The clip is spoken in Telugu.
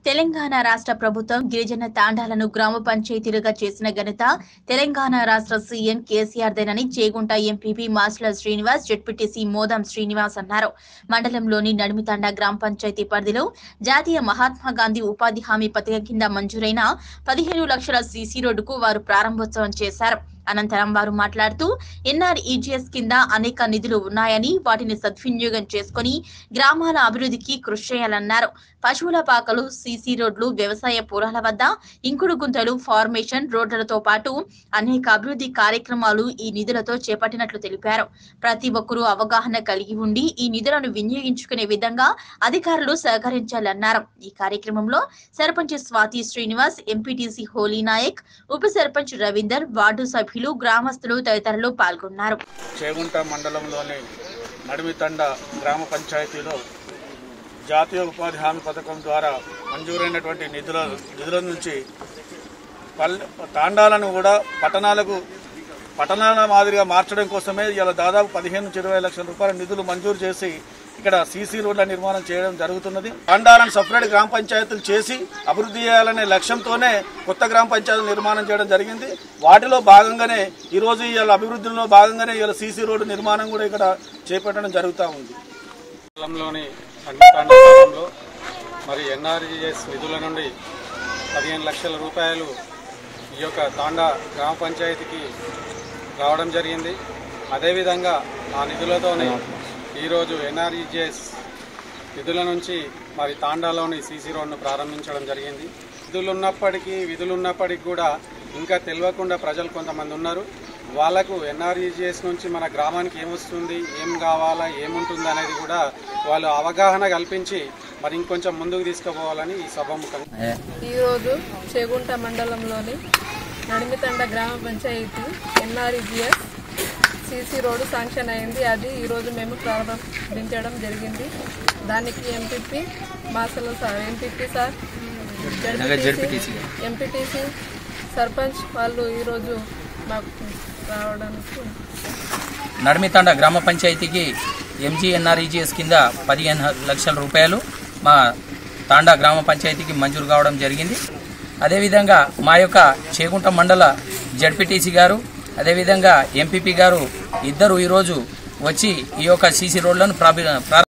తెలంగాణ రాష్ట్ర ప్రభుత్వం గిరిజన తాండాలను గ్రామ పంచాయతీలుగా చేసిన ఘనత తెలంగాణ రాష్ట్ర సీఎం కేసీఆర్ దేనని చేగుంట ఎంపీపీ మాస్ల శ్రీనివాస్ జెడ్పీటీసీ మోదం శ్రీనివాస్ అన్నారు మండలంలోని నడిమితాండ గ్రామ పంచాయతీ పరిధిలో జాతీయ మహాత్మా గాంధీ ఉపాధి హామీ పథకం కింద మంజూరైన పదిహేను లక్షల సీసీ రోడ్డుకు వారు ప్రారంభోత్సవం చేశారు అనంతరం వారు మాట్లాడుతూ ఎన్ఆర్ఈజీఎస్ కింద అనేక నిధులు ఉన్నాయని వాటిని సద్వినియోగం చేసుకుని గ్రామాల అభివృద్ధికి కృషి చేయాలన్నారు పశువుల పాకలు సీసీ రోడ్లు వ్యవసాయ పొలాల వద్ద ఇంకుడు గుంతలు ఫార్మేషన్ రోడ్లతో పాటు అనేక అభివృద్ధి కార్యక్రమాలు ఈ నిధులతో చేపట్టినట్లు తెలిపారు ప్రతి ఒక్కరూ అవగాహన కలిగి ఉండి ఈ నిధులను వినియోగించుకునే విధంగా అధికారులు సహకరించాలన్నారు ఈ కార్యక్రమంలో సర్పంచ్ స్వాతి శ్రీనివాస్ ఎంపీటీసీ హోలీ నాయక్ ఉప సర్పంచ్ రవీందర్ వార్డు సభ్యులు గ్రామస్తులు తదితరులు పాల్గొన్నారు చేగుంట మండలంలోని నడిమితండ గ్రామ పంచాయతీలో జాతీయ ఉపాధి హామీ పథకం ద్వారా మంజూరైనటువంటి నిధుల నిధుల నుంచి పల్లె తాండాలను కూడా పట్టణాలకు పట్టణాల మాదిరిగా మార్చడం కోసమే ఇలా దాదాపు పదిహేను నుంచి ఇరవై లక్షల రూపాయల నిధులు మంజూరు చేసి ఇక్కడ సీసీ రోడ్ల నిర్మాణం చేయడం జరుగుతున్నది తాండాలను సపరేట్ గ్రామ పంచాయతీలు చేసి అభివృద్ధి చేయాలనే లక్ష్యంతోనే కొత్త గ్రామ పంచాయతీలు నిర్మాణం చేయడం జరిగింది వాటిలో భాగంగానే ఈరోజు ఇవాళ అభివృద్ధిలో భాగంగానే ఇవాళ సీసీ రోడ్డు నిర్మాణం కూడా ఇక్కడ చేపట్టడం జరుగుతూ ఉంది మండలంలోని అగ్నికాండంలో మరి ఎన్ఆర్జీఎస్ నిధుల నుండి పదిహేను లక్షల రూపాయలు ఈ యొక్క తాండా గ్రామ పంచాయతీకి రావడం జరిగింది అదేవిధంగా ఆ నిధులతోనే ఈరోజు ఎన్ఆర్ఈజిఎస్ నిధుల నుంచి మరి తాండాలోని సీసీ రోడ్ను ప్రారంభించడం జరిగింది విధులు ఉన్నప్పటికీ విధులు ఉన్నప్పటికీ కూడా ఇంకా తెలియకుండా ప్రజలు కొంతమంది ఉన్నారు వాళ్లకు ఎన్ఆర్ఈజిఎస్ నుంచి మన గ్రామానికి ఏమొస్తుంది ఏం కావాలా ఏముంటుంది అనేది కూడా వాళ్ళు అవగాహన కల్పించి మరి ఇంకొంచెం ముందుకు తీసుకుపోవాలని ఈ సభాముఖంగా ఈరోజు చేగుంట మండలంలోని నడిమితండ గ్రామ panchayat NREGS CC road sanction అయింది అది ఈరోజు మేము ప్రారంభించడం జరిగింది దానికి MPP Masla sir MPP sir MPTC sarpanch వాళ్ళు ఈరోజు మాకు రావడానికి నడిమితాండ గ్రామ పంచాయతీకి ఎంజీఎన్ఆర్ఈజీఎస్ కింద పదిహేను లక్షల రూపాయలు మా తాండా గ్రామ పంచాయతీకి మంజూరు కావడం జరిగింది అదేవిధంగా మా యొక్క చేగుంట మండల జడ్పీటీసీ గారు అదేవిధంగా ఎంపీపీ గారు ఇద్దరు ఈరోజు వచ్చి ఈ యొక్క సీసీ రోడ్లను ప్రారంభ